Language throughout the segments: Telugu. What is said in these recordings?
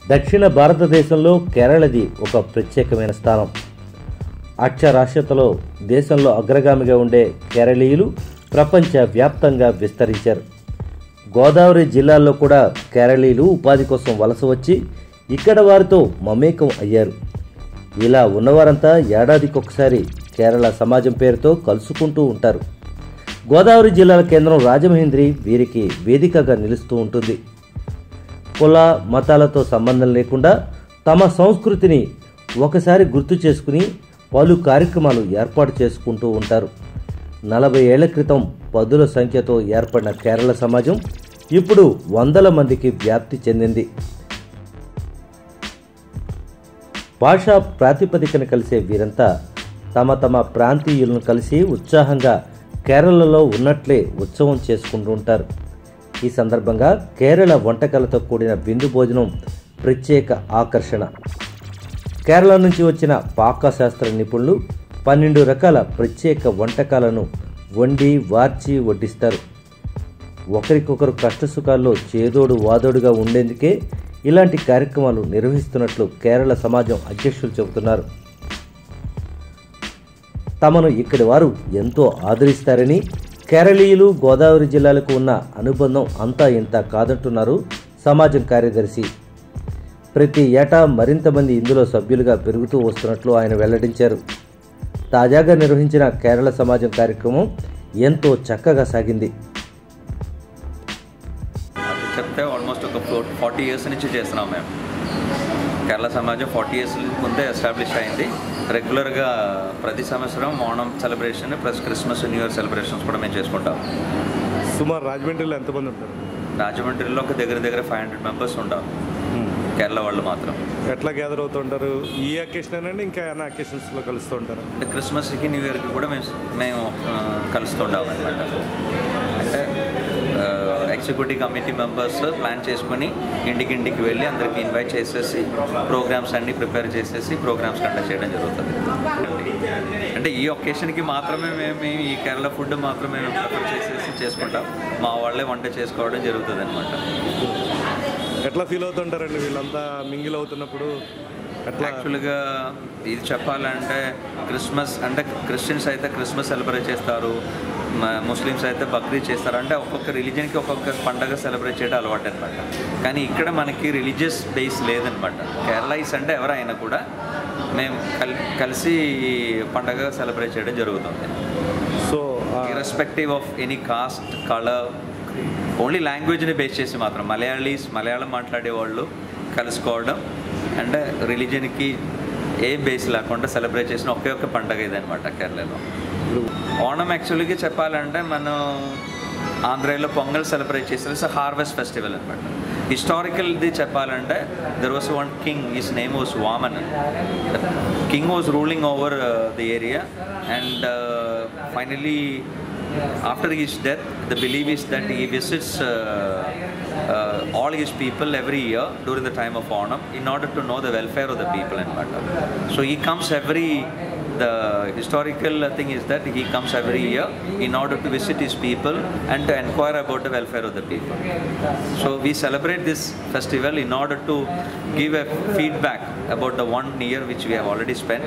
దక్షిణ భారతదేశంలో కేరళది ఒక ప్రత్యేకమైన స్థానం అక్షరాస్యతలో దేశంలో అగ్రగామిగా ఉండే కేరళీయులు ప్రపంచ వ్యాప్తంగా విస్తరించారు గోదావరి జిల్లాల్లో కూడా కేరళీయులు ఉపాధి కోసం వలస వచ్చి ఇక్కడ వారితో మమేకం అయ్యారు ఇలా ఉన్నవారంతా ఏడాదికొకసారి కేరళ సమాజం పేరుతో కలుసుకుంటూ ఉంటారు గోదావరి జిల్లాల కేంద్రం రాజమహేంద్రి వీరికి వేదికగా నిలుస్తూ ఉంటుంది కుల మతాలతో సంబంధం లేకుండా తమ సంస్కృతిని ఒకసారి గుర్తు చేసుకుని పలు కార్యక్రమాలు ఏర్పాటు చేసుకుంటూ ఉంటారు నలభై ఏళ్ల క్రితం పదుల సంఖ్యతో ఏర్పడిన కేరళ సమాజం ఇప్పుడు వందల మందికి వ్యాప్తి చెందింది భాషా ప్రాతిపదికన కలిసే వీరంతా తమ తమ ప్రాంతీయులను కలిసి ఉత్సాహంగా కేరళలో ఉన్నట్లే ఉత్సవం చేసుకుంటూ ఉంటారు ఈ సందర్భంగా కేరళ వంటకాలతో కూడిన విందు భోజనం ప్రత్యేక ఆకర్షణ కేరళ నుంచి వచ్చిన పాకశాస్త్ర నిపుణులు పన్నెండు రకాల ప్రత్యేక వంటకాలను వండి వార్చి వడ్డిస్తారు ఒకరికొకరు కష్టసుఖాల్లో చేదోడు వాదోడుగా ఉండేందుకే ఇలాంటి కార్యక్రమాలు నిర్వహిస్తున్నట్లు కేరళ సమాజం అధ్యక్షులు చెబుతున్నారు తమను ఇక్కడి వారు ఎంతో ఆదరిస్తారని కేరళీయులు గోదావరి జిల్లాలకు ఉన్న అనుబంధం అంతా ఇంత కాదంటున్నారు సమాజం కార్యదర్శి ప్రతి ఏటా మరింత మంది ఇందులో సభ్యులుగా పెరుగుతూ వస్తున్నట్లు ఆయన వెల్లడించారు తాజాగా నిర్వహించిన కేరళ సమాజం కార్యక్రమం ఎంతో చక్కగా సాగింది అది చెప్తే ఆల్మోస్ట్ ఒక ఫార్టీ ఇయర్స్ నుంచి చేస్తున్నాం మేము కేరళ సమాజం ఫార్టీ ఇయర్స్ ముందే ఎస్టాబ్లిష్ అయింది రెగ్యులర్గా ప్రతి సంవత్సరం Onam celebration plus Christmas new year celebrations కూడా మేము చేసుకుంటాం సుమారు రాజమండ్రిలో ఎంతమంది ఉంటారు రాజమండ్రిలో ఒక దగ్గర దగ్గర ఫైవ్ హండ్రెడ్ మెంబర్స్ ఉంటాం కేరళ వాళ్ళు మాత్రం ఎట్లా గ్యాదర్ అవుతుంటారు ఈ అకేషన్ అండి ఇంకా ఏమైనా అకేషన్స్లో కలుస్తూ ఉంటారు అంటే క్రిస్మస్కి న్యూ ఇయర్కి కూడా మేము మేము ఆ, కలుస్తుంటాం అనమాట అంటే ఎగ్జిక్యూటివ్ కమిటీ మెంబర్స్ ప్లాన్ చేసుకొని ఇంటికి ఇంటికి వెళ్ళి అందరికి ఇన్వైట్ చేసేసి ప్రోగ్రామ్స్ అన్ని ప్రిపేర్ చేసేసి ప్రోగ్రామ్స్ కండక్ట్ చేయడం జరుగుతుంది అంటే ఈ ఒకేషన్కి మాత్రమే మేము ఈ కేరళ ఫుడ్ మాత్రమే మేము ప్రిపేర్ చేసేసి చేసుకుంటాం మా వాళ్ళే వంట చేసుకోవడం జరుగుతుంది అనమాట ఎట్లా ఫీల్ అవుతుంటారండి వీళ్ళంతా మింగిల్ అవుతున్నప్పుడు ఎట్లా యాక్చువల్గా ఇది చెప్పాలంటే క్రిస్మస్ అంటే క్రిస్టియన్స్ అయితే క్రిస్మస్ సెలబ్రేట్ చేస్తారు మ- ముస్లిమ్స్ అయితే బక్రీద్ చేస్తారు అంటే ఒక్కొక్క రిలీజన్కి ఒక్కొక్క పండగ సెలబ్రేట్ చేయడం అలవాటు అనమాట కానీ ఇక్కడ మనకి రిలీజియస్ బేస్ లేదనమాట కేరళైస్ అంటే ఎవరైనా కూడా మేము కల్ కలిసి ఈ పండగ సెలబ్రేట్ చేయడం జరుగుతుంది so irrespective of any caste colour only లాంగ్వేజ్ని బేస్ చేసి మాత్రం మలయాళీస్ మలయాళం మాట్లాడే వాళ్ళు కలుసుకోవడం అంటే రిలీజన్కి ఏ బేస్ లేకుండా సెలబ్రేట్ చేసిన ఒకే ఒక్క పండగ ఇదనమాట కేరళలో ఓణం యాక్చువల్గా చెప్పాలంటే మనం ఆంధ్రాలో పొంగల్ సెలబ్రేట్ చేసిన హార్వెస్ట్ ఫెస్టివల్ అనమాట హిస్టారికల్ది చెప్పాలంటే there was one king his name was Vaman king was ruling over the area and finally after his death, the belief is that he visits uh, uh, all his people every year during the time of Onam in order to know the welfare of the people and matter. So he comes every. The historical thing is that he comes every year in order to visit his people and to inquire about the welfare of the people. So we celebrate this festival in order to give a feedback about the one year which we have already spent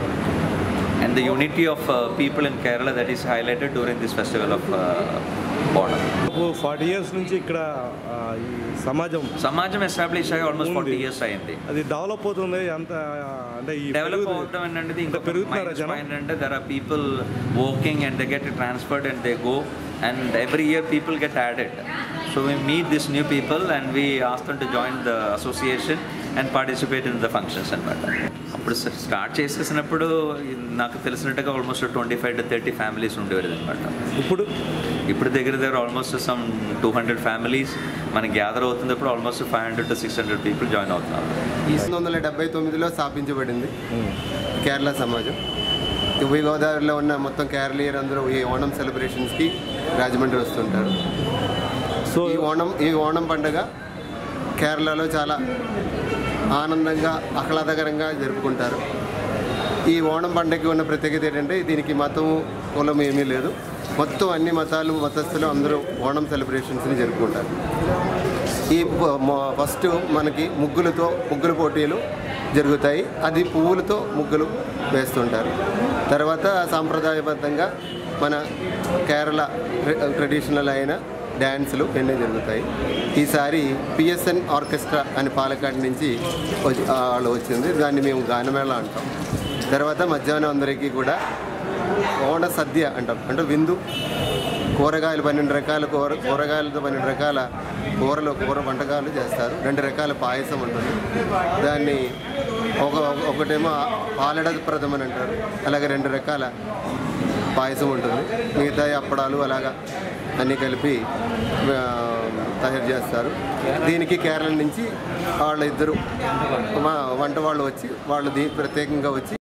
and the unity of uh, people in Kerala that is highlighted during this festival of uh, Onam. Forty years నుంచి ఇక్కడ ఆ, ఈ సమాజం సమాజం ఎస్టాబ్లిష్ అయ్యి ఆల్మోస్ట్ ఉంది. ఫార్టీ ఇయర్స్ అయింది అది డెవలప్ అవుతుంది ఎంత అంటే ఈ డెవలప్ పెరుగుదల- అవడం ఏంటంటే అంటే ఇంకొక పెరుగుతున్నారా మైనస్ జనం? పాయింట్ అంటే there are people working and they get transferred and they go and every year people get added so we meet this new people and we ask them to join the association and participate in the functions అనమాట అప్పుడు స్టార్ట్ చేసేసినప్పుడు నాకు తెలిసినట్టుగా almost twenty five to thirty families ఉండేవారు అనమాట ఇప్పుడు ఇప్పుడు దగ్గర దగ్గర almost some two hundred families మనకి గ్యాదర్ అవుతున్నప్పుడు almost five hundred to six hundred people join అవుతున్నారు పంతొమ్మిది వందల డెబ్బై తొమ్మిదిలో స్థాపించబడింది కేరళ సమాజం ఉభయ గోదావరిలో ఉన్న మొత్తం కేరళీయర్ అందరూ ఈ ఓణం సెలబ్రేషన్స్కి రాజమండ్రి వస్తుంటారు సో ఈ ఓణం ఈ ఓణం పండుగ కేరళలో చాలా ఆనందంగా ఆహ్లాదకరంగా జరుపుకుంటారు ఈ ఓణం పండుగకి ఉన్న ప్రత్యేకత ఏంటంటే దీనికి మతం కులం ఏమీ లేదు మొత్తం అన్ని మతాలు మతస్థులు అందరూ ఓణం సెలబ్రేషన్స్ని జరుపుకుంటారు ఈ ప- మొ- ఫస్ట్ మనకి ముగ్గులతో ముగ్గుల పోటీలు జరుగుతాయి అది పువ్వులతో ముగ్గులు వేస్తుంటారు తర్వాత సాంప్రదాయబద్ధంగా మన కేరళ ట్రె- ట్రెడిషనల్ అయిన డ్యాన్సులు ఎన్నో జరుగుతాయి ఈసారి పిఎస్ఎన్ ఆర్కెస్ట్రా అని పాలకాడ్ నుంచి వచ్చి- ఆ, వాళ్ళు వచ్చింది దాన్ని మేము గానమేళ అంటాం తర్వాత మధ్యాహ్నం అందరికీ కూడా ఓణ సద్య అంటాం అంటే విందు కూరగాయలు పన్నెండు రకాల కూర కూరగాయలతో పన్నెండు రకాల కూరలు కూర వంటకాలు చేస్తారు రెండు రకాల పాయసం ఉంటుంది దాన్ని ఒక ఒకటేమో పాలడ ప్రథమని అంటారు అలాగే రెండు రకాల పాయసం ఉంటుంది మిగతా అప్పడాలు అలాగా అన్నీ కలిపి ఆ, తయారు చేస్తారు దీనికి కేరళ నుంచి వాళ్ళ ఇద్దరు మా వంట వాళ్ళు వచ్చి వాళ్ళు దీ ప్రత్యేకంగా వచ్చి